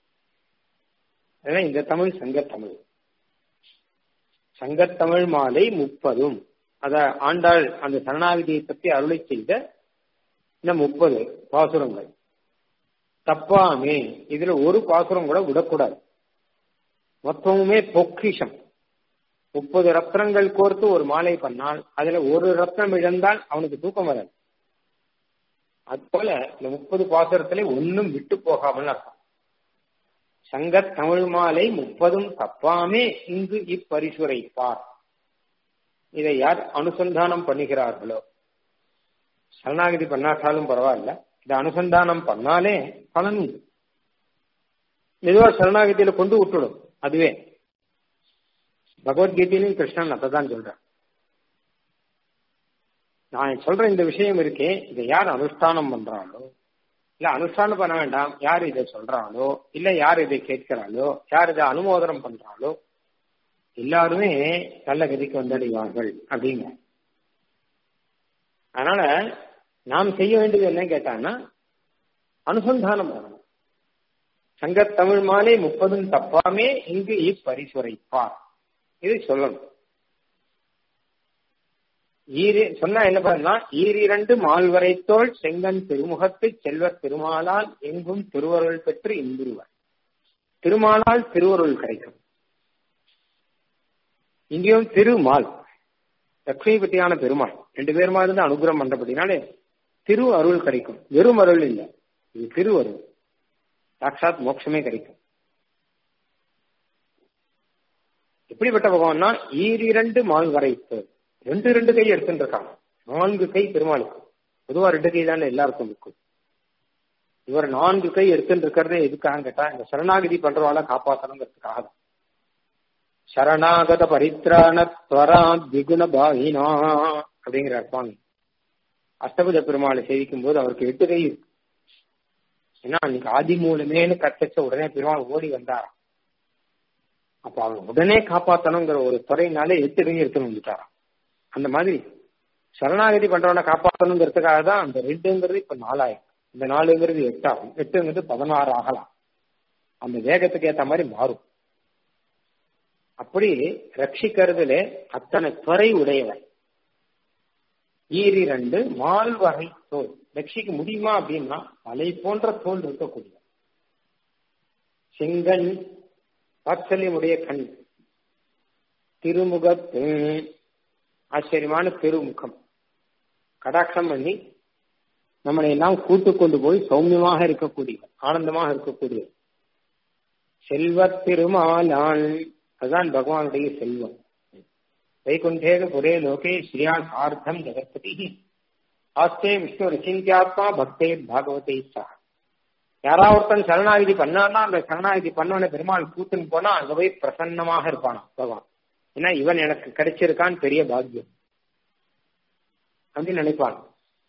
அதனால இந்த தமிழ் சங்கத்தமிழ் சங்கத்தமிழ் மாலை முப்பதும் அத ஆண்டாள் அந்த சரணாகதியை பற்றி அருளை செய்த இந்த முப்பது பாசுரங்கள் தப்பாமே இதுல ஒரு பாசுரம் கூட விடக்கூடாது மொத்தமுமே பொக்கிஷம் முப்பது ரத்னங்கள் கோர்த்து ஒரு மாலை பண்ணால் அதுல ஒரு ரத்னம் இழந்தால் அவனுக்கு தூக்கம் வராது அது போல இந்த முப்பது பாசுரத்திலே ஒன்னும் விட்டு போகாமல் அர்த்தம் சங்க தமிழ் மாலை முப்பதும் தப்பாமே இங்கு இப்பரிசுரைப்பார் இதை யார் அனுசந்தானம் பண்ணுகிறார்களோ சரணாகதி பண்ணாட்டாலும் பரவாயில்ல இதை அனுசந்தானம் பண்ணாலே பலன் உண்டு மெதுவா சரணாகதியில கொண்டு விட்டுடும் அதுவே பகவத்கீதையிலும் கிருஷ்ணன் அதான் சொல்றேன் நான் சொல்ற இந்த விஷயம் இருக்கே இதை யார் அனுஷ்டானம் பண்றாங்களோ இல்ல அனுஷ்டானம் பண்ண வேண்டாம் யார் இதை சொல்றாங்களோ இல்ல யார் இதை கேட்கிறாளோ யார் இதை அனுமோதனம் பண்றாளோ எல்லாருமே நல்ல கதிக்கு வந்தடைவார்கள் அப்படிங்க அதனால நாம் செய்ய வேண்டியது என்ன கேட்டான்னா அனுசந்தானம் பண்ணணும் சங்க தமிழ் மாலை முப்பதும் தப்பாமே இங்கு இப்பரிசுரைப்பார் இதை சொல்லணும் ஈரி சொன்னா என்ன பண்ணா ஈரிரண்டு மால்வரைத்தோள் செங்கன் திருமுகத்து செல்வ திருமாலால் எங்கும் திருவருள் பெற்று இன்புருவர் திருமாலால் திருவருள் கிடைக்கும் இங்கேயும் திருமால் லட்சுமிபதியான பெருமாள் ரெண்டு பேருமா இருந்து அனுகிரகம் பண்றபடினாலே திரு அருள் கிடைக்கும் வெறும் அருள் இல்லை இது திரு அருள் சாட்சாத் மோட்சமே கிடைக்கும் எப்படிப்பட்ட பகவான்னா ஈரிரண்டு மால் வரைத்து ரெண்டு ரெண்டு கை எடுத்துட்டு இருக்காங்க நான்கு கை பெருமாளுக்கு பொதுவா ரெண்டு கை தானே எல்லாருக்கும் இருக்கும் இவர் நான்கு கை எடுத்துட்டு இருக்கிறதே எதுக்காக கேட்டா இந்த சரணாகதி பண்றவாள காப்பாற்றணுங்கிறதுக்காக தான் சரணாகத பரித்ராண துவரா திகுண பாகினா அப்படிங்கிற சுவாமி அஷ்டபுஜ பெருமாளை சேவிக்கும் போது அவருக்கு எட்டு கை இருக்கு ஏன்னா அன்னைக்கு ஆதி மூலமேனு கத்தச்ச உடனே பெருமாள் ஓடி வந்தாராம் அப்ப அவன் உடனே காப்பாத்தணுங்கிற ஒரு துறையினாலே எட்டு கை எடுத்துன்னு வந்துட்டாராம் அந்த மாதிரி சரணாகதி பண்றவனை காப்பாற்றணுங்கிறதுக்காக தான் அந்த ரெண்டுங்கிறது இப்ப நாலாயிரம் இந்த நாலுங்கிறது எட்டாகும் எட்டுங்கிறது பதினாறு ஆகலாம் அந்த வேகத்துக்கு ஏத்த மாதிரி மாறும் அப்படி ரட்சிக்கிறதுல அத்தனை துறை உடையவன் ஈரிரண்டு மால்வகை தோல் ரட்சிக்க முடியுமா அப்படின்னா மலை போன்ற தோல் இருக்கக்கூடிய செங்கன் வாத்சல்யமுடைய கண் திருமுகத்து ஆச்சரியமான திருமுகம் கடாட்சம் பண்ணி நம்மளை எல்லாம் கூட்டு கொண்டு போய் சௌமியமாக இருக்கக்கூடிய ஆனந்தமாக இருக்கக்கூடிய செல்வ திருமாலான் அதுதான் பகவானுடைய செல்வம் வைகுண்டேக புரே லோகே ஸ்ரீயா சார்த்தம் ஜெகத்பதி ஆஸ்தே விஷ்ணு ரசிந்தியாத்மா பக்தே பாகவதை சா யாரா ஒருத்தன் சரணாகிதி பண்ணான்னா அந்த சரணாகிதி பண்ணவன பெருமாள் கூத்துன்னு போனா அங்க போய் பிரசன்னமாக இருப்பானா பகவான் ஏன்னா இவன் எனக்கு கிடைச்சிருக்கான் பெரிய பாக்கியம் அப்படின்னு நினைப்பான்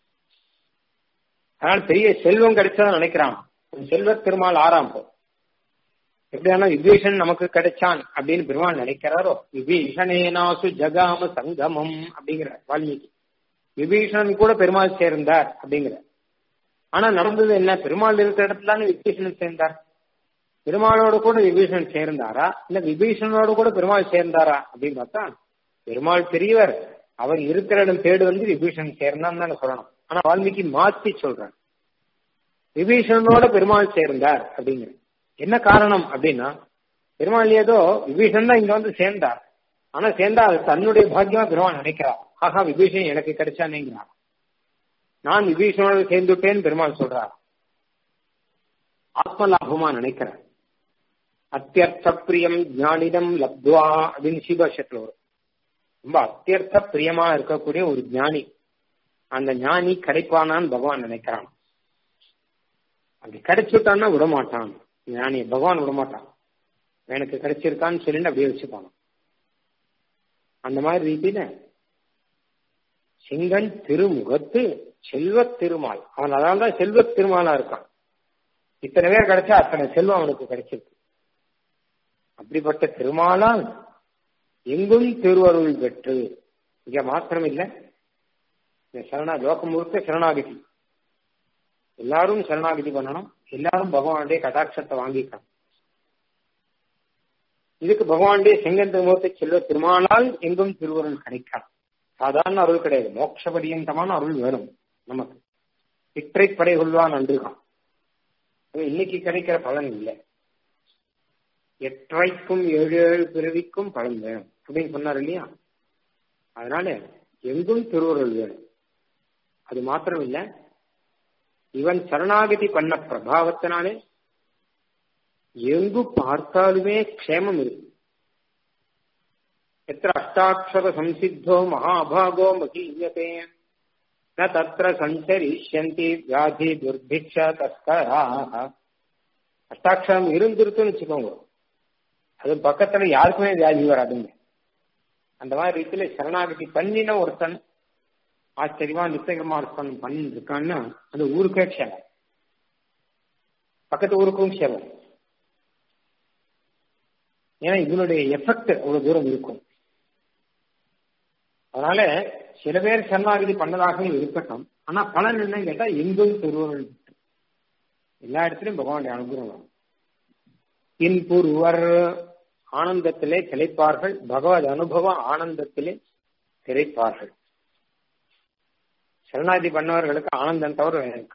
அதனால பெரிய செல்வம் கிடைச்சதா நினைக்கிறான் செல்வ திருமால் ஆறாம் போ எப்படியானா விபீஷன் நமக்கு கிடைச்சான் அப்படின்னு பெருமாள் நினைக்கிறாரோ விபீஷணேனாசு ஜகாம சங்கமம் அப்படிங்கிற வால்மீகி விபீஷணன் கூட பெருமாள் சேர்ந்தார் அப்படிங்கிற ஆனா நடந்தது என்ன பெருமாள் இருக்கிற இடத்துல விபீஷணன் சேர்ந்தார் பெருமாளோட கூட விபீஷணன் சேர்ந்தாரா இல்ல விபீஷணனோட கூட பெருமாள் சேர்ந்தாரா அப்படின்னு பார்த்தா பெருமாள் பெரியவர் அவர் இருக்கிற இடம் தேடு வந்து விபீஷணன் சேர்ந்தான்னு தான் சொல்லணும் ஆனா வால்மீகி மாத்தி சொல்றார் விபீஷணனோட பெருமாள் சேர்ந்தார் அப்படிங்கிற என்ன காரணம் அப்படின்னா பெருமாள் ஏதோ விபீஷன் தான் இங்க வந்து சேர்ந்தார் ஆனா சேர்ந்தா அது தன்னுடைய பாக்கியமா பெருமாள் நினைக்கிறார் ஆஹா விபீஷன் எனக்கு கிடைச்சானேங்கிறார் நான் விபீஷனோட சேர்ந்துட்டேன்னு பெருமாள் சொல்றார் ஆத்ம லாபமா நினைக்கிறேன் அத்தியர்த்த பிரியம் ஞானிடம் லப்துவா அப்படின்னு சீபாஷத்துல வரும் ரொம்ப அத்தியர்த்த பிரியமா இருக்கக்கூடிய ஒரு ஞானி அந்த ஞானி கிடைப்பானான்னு பகவான் நினைக்கிறான் அப்படி கிடைச்சுட்டான்னா விட மாட்டான் ஞானி பகவான் விட மாட்டான் எனக்கு கிடைச்சிருக்கான்னு சொல்லிட்டு அப்படியே வச்சுப்பான் அந்த மாதிரி ரீதியில செங்கன் திருமுகத்து செல்வ திருமால் அவன் அதனால்தான் செல்வ திருமாலா இருக்கான் இத்தனை பேர் கிடைச்சா அத்தனை செல்வம் அவனுக்கு கிடைச்சிருக்கு அப்படிப்பட்ட திருமாலால் எங்கும் திருவருள் பெற்று இங்க மாத்திரம் இல்ல இந்த சரணா லோகம் முழுக்க சரணாகதி எல்லாரும் சரணாகதி பண்ணணும் எல்லாரும் பகவானுடைய கடாட்சத்தை வாங்கிக்கணும் இதுக்கு பகவானுடைய செங்கந்த முகத்தை செல்வ திருமாலால் எங்கும் திருவருள் கிடைக்கலாம் சாதாரண அருள் கிடையாது மோட்ச பரியந்தமான அருள் வேணும் நமக்கு இற்றை படை கொள்வான் அன்றுதான் இன்னைக்கு கிடைக்கிற பலன் இல்லை எற்றைக்கும் ஏழு ஏழு பிறவிக்கும் பலன் வேணும் அப்படின்னு சொன்னார் இல்லையா அதனால எங்கும் திருவுருள் வேணும் அது மாத்திரம் இல்ல இவன் சரணாகதி பண்ண பிரபாவத்தினாலே எங்கு பார்த்தாலுமே க்ஷேமம் இருக்கு எத்திர அஷ்டாட்சர சம்சித்தோ மகாபாகோ மகீயதே ந தத்திர சஞ்சரிஷ்யந்தி வியாதி துர்பிக்ஷ தஸ்கராக அஷ்டாட்சரம் இருந்திருக்குன்னு வச்சுக்கோங்க அது பக்கத்துல யாருக்குமே வியாதி வராதுங்க அந்த மாதிரி ரீதியில சரணாகதி பண்ணின ஒருத்தன் ஆச்சரியமா நித்தியகர்மார்ப்பணம் பண்ணிட்டு இருக்கான்னா அந்த ஊருக்கே க்ஷேமம் பக்கத்து ஊருக்கும் க்ஷேமம் ஏன்னா இதனுடைய எஃபெக்ட் அவ்வளவு தூரம் இருக்கும் அதனால சில பேர் சரணாகதி பண்ணதாகவே இருக்கட்டும் ஆனா பலன் என்னன்னு கேட்டா எங்கும் திருவருள் எல்லா இடத்துலயும் பகவானுடைய அனுகிரகம் இன்புருவர் ஆனந்தத்திலே திளைப்பார்கள் பகவத் அனுபவ ஆனந்தத்திலே திளைப்பார்கள் சரணாதி பண்ணவர்களுக்கு ஆனந்தம் தவிர எனக்கு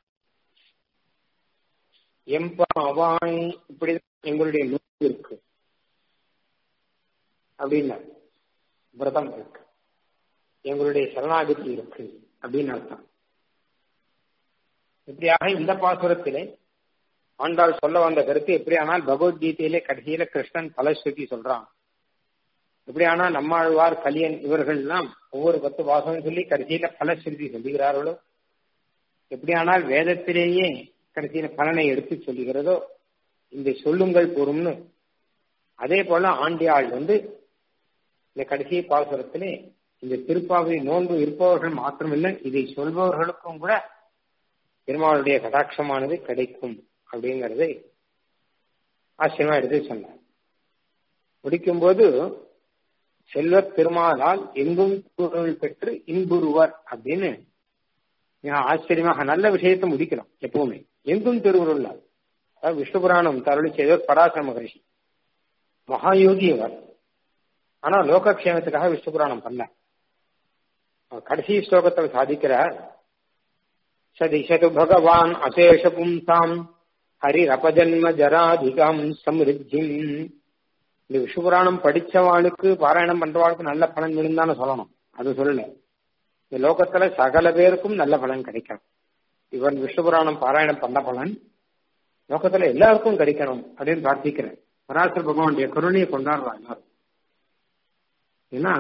எம்பா அவாய் இப்படி எங்களுடைய நோக்கு இருக்கு அப்படின்னா விரதம் இருக்கு எங்களுடைய சரணாகதி இருக்கு அப்படின்னு அர்த்தம் இப்படியாக இந்த பாசுரத்திலே ஆண்டாள் சொல்ல வந்த கருத்து எப்படியானால் பகவத்கீதையிலே கடைசியில கிருஷ்ணன் பலஸ்ருதி சொல்றான் எப்படியானா நம்மாழ்வார் கலியன் இவர்கள் எல்லாம் ஒவ்வொரு பத்து வாசகம் சொல்லி கடைசியில பலஸ்ருதி சொல்லுகிறார்களோ எப்படியானால் வேதத்திலேயே கடைசியில பலனை எடுத்து சொல்லுகிறதோ இந்த சொல்லுங்கள் கூறும்னு அதே போல ஆண்டியாள் வந்து இந்த கடைசி பாசுரத்திலே இந்த திருப்பாவை நோன்பு இருப்பவர்கள் மாத்திரமில்லை இதை சொல்பவர்களுக்கும் கூட பெருமாளுடைய கடாட்சமானது கிடைக்கும் அப்படிங்கறதை ஆச்சரியமா எடுத்து சொன்னார் முடிக்கும்போது செல்வ பெருமாளால் எங்கும் பொருள் பெற்று இன்புருவர் அப்படின்னு ஆச்சரியமாக நல்ல விஷயத்தை முடிக்கணும் எப்பவுமே எங்கும் திருவுருளால் அதாவது விஷ்ணு புராணம் தருளி செய்தவர் பராசர மகரிஷி மகாயோகி அவர் ஆனா லோகக்ஷேமத்துக்காக விஷ்ணு புராணம் பண்ண கடைசி ஸ்லோகத்தை சாதிக்கிறார் சதிஷது பகவான் அசேஷ பும்சாம் ஹரிரபஜன்ம ஜராதிகம் சமிருத்திம் இந்த விஷ்ணுபுராணம் படிச்சவாளுக்கு பாராயணம் பண்றவாளுக்கு நல்ல பலன் விழுந்தான்னு சொல்லணும் அது சொல்லல இந்த லோகத்துல சகல பேருக்கும் நல்ல பலன் கிடைக்கும் இவன் விஷ்ணுபுராணம் பாராயணம் பண்ண பலன் லோகத்துல எல்லாருக்கும் கிடைக்கணும் அப்படின்னு பிரார்த்திக்கிறேன் பராசர பகவானுடைய கருணையை கொண்டாடுறான் எல்லாரும் ஏன்னா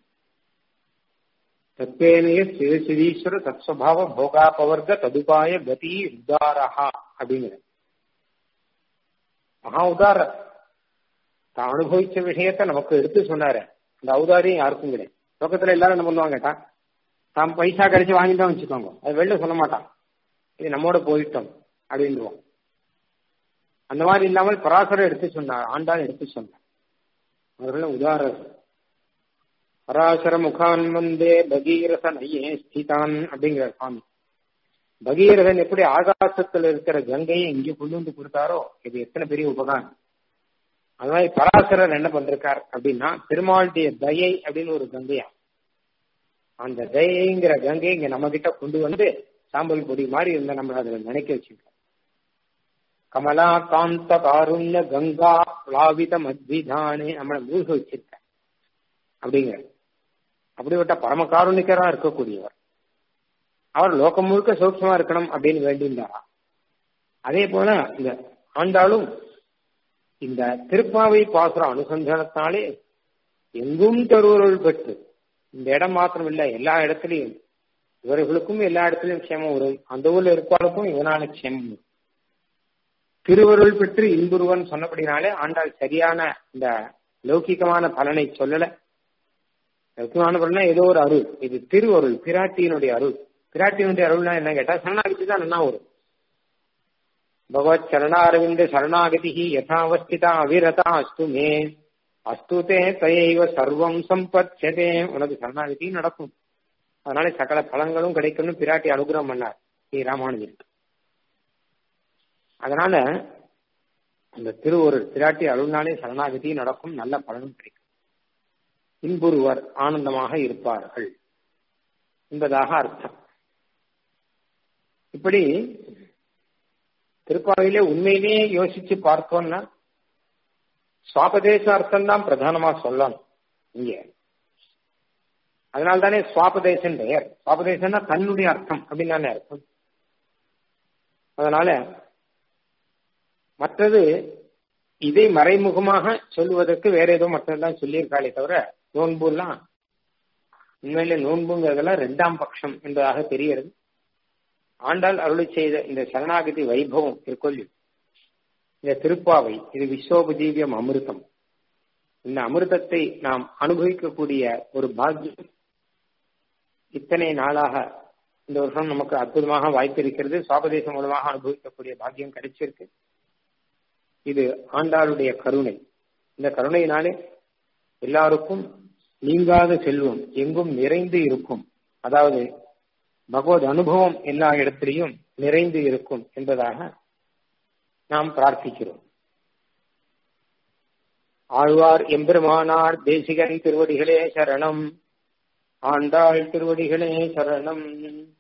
தத்தேனைய சிவசிதீஸ்வர தத்ஸ்வபாவ போகாபவர்க ததுபாய கதி உதாரஹா அப்படிங்கிற மகா உதார தான் அனுபவிச்ச விஷயத்த நமக்கு எடுத்து சொன்னாரு அந்த ஔதாரியம் யாருக்கும் கிடையாது லோகத்துல எல்லாரும் என்ன பண்ணுவாங்க கேட்டா தான் பைசா கிடைச்சு வாங்கிட்டோம் வச்சுக்கோங்க அது வெளில சொல்ல மாட்டான் இது நம்மோட போயிட்டோம் அப்படின்டுவோம் அந்த மாதிரி இல்லாமல் பராசரம் எடுத்து சொன்னார் ஆண்டாள் எடுத்து சொன்னார் அவர்கள் உதாரணம் பராசர முகான் வந்தே பகீரச நையே ஸ்திதான் அப்படிங்கிற சுவாமி பகீரதன் எப்படி ஆகாசத்துல இருக்கிற கங்கையை இங்கே கொண்டு வந்து கொடுத்தாரோ இது எத்தனை பெரிய உபகாரம் அது மாதிரி பராசரர் என்ன பண்றார் அப்படின்னா பெருமாளுடைய தயை அப்படின்னு ஒரு கங்கையா அந்த தயைங்கிற கங்கை இங்க நம்ம கிட்ட கொண்டு வந்து சாம்பல் பொடி மாதிரி இருந்த நம்மள அதுல நினைக்க வச்சிருக்கோம் கமலா காந்த காருண்ய கங்கா பிளாவித மத்விதானே நம்மளை மூழ்க வச்சிருக்க அப்படிங்கிற அப்படிப்பட்ட பரம காருணிக்கரா இருக்கக்கூடியவர் அவர் லோகம் முழுக்க சூக்ஷமா இருக்கணும் அப்படின்னு வேண்டியிருந்தாரா அதே போல இந்த ஆண்டாலும் இந்த திருப்பாவை பாசுர அனுசந்தானத்தாலே எங்கும் தருவருள் பெற்று இந்த இடம் மாத்திரம் இல்ல எல்லா இடத்துலையும் இவர்களுக்கும் எல்லா இடத்துலயும் க்ஷேமம் வரும் அந்த ஊர்ல இருப்பாளுக்கும் இவனால க்ஷேமம் வரும் திருவருள் பெற்று இன்புருவன் சொன்னபடினாலே ஆண்டாள் சரியான இந்த லௌகிகமான பலனை சொல்லல லௌகிகமான பலனா ஏதோ ஒரு அருள் இது திருவருள் பிராட்டியினுடைய அருள் பிராட்டியினுடைய அருள்னா என்ன கேட்டா சரணாகிதி தான் என்ன வரும் பகவத் சரணாரவிந்த சரணாகதி யதாவஸ்திதா அவிரதா அஸ்து மே அஸ்து தே தயைவ சர்வம் சம்பத்யதே உனக்கு சரணாகதி நடக்கும் அதனால சகல பலன்களும் கிடைக்கும்னு பிராட்டி அனுகிரகம் பண்ணார் ஸ்ரீ ராமானுஜன் அதனால அந்த திருவொரு பிராட்டி அருள்னாலே சரணாகதி நடக்கும் நல்ல பலனும் கிடைக்கும் இன்புருவர் ஆனந்தமாக இருப்பார்கள் என்பதாக அர்த்தம் இப்படி திருப்பாவையிலே உண்மையிலேயே யோசிச்சு பார்த்தோம்னா சுவாபதேச அர்த்தம் தான் பிரதானமா சொல்லணும் இங்க அதனால தானே சுவாபதேசம் பெயர் சுவாபதேசம்னா தன்னுடைய அர்த்தம் அப்படின்னு தானே அர்த்தம் அதனால மற்றது இதை மறைமுகமாக சொல்லுவதற்கு வேற ஏதோ மற்றதெல்லாம் சொல்லியிருக்காளே தவிர நோன்புலாம் உண்மையில நோன்புங்கிறதெல்லாம் ரெண்டாம் பட்சம் என்பதாக தெரிகிறது ஆண்டாள் அருளை செய்த இந்த சரணாகதி வைபவம் இருக்கொள்ளி இந்த திருப்பாவை இது விஸ்வோபஜீவியம் அமிர்தம் இந்த அமிர்தத்தை நாம் அனுபவிக்கக்கூடிய ஒரு பாக்கியம் இத்தனை நாளாக இந்த வருஷம் நமக்கு அற்புதமாக வாய்ப்பிருக்கிறது சுவாபதேசம் மூலமாக அனுபவிக்கக்கூடிய பாக்கியம் கிடைச்சிருக்கு இது ஆண்டாளுடைய கருணை இந்த கருணையினாலே எல்லாருக்கும் நீங்காத செல்வம் எங்கும் நிறைந்து இருக்கும் அதாவது பகவத் அனுபவம் எல்லா இடத்திலையும் நிறைந்து இருக்கும் என்பதாக நாம் பிரார்த்திக்கிறோம் ஆழ்வார் எம்பெருமானார் தேசிகன் திருவடிகளே சரணம் ஆண்டாள் திருவடிகளே சரணம்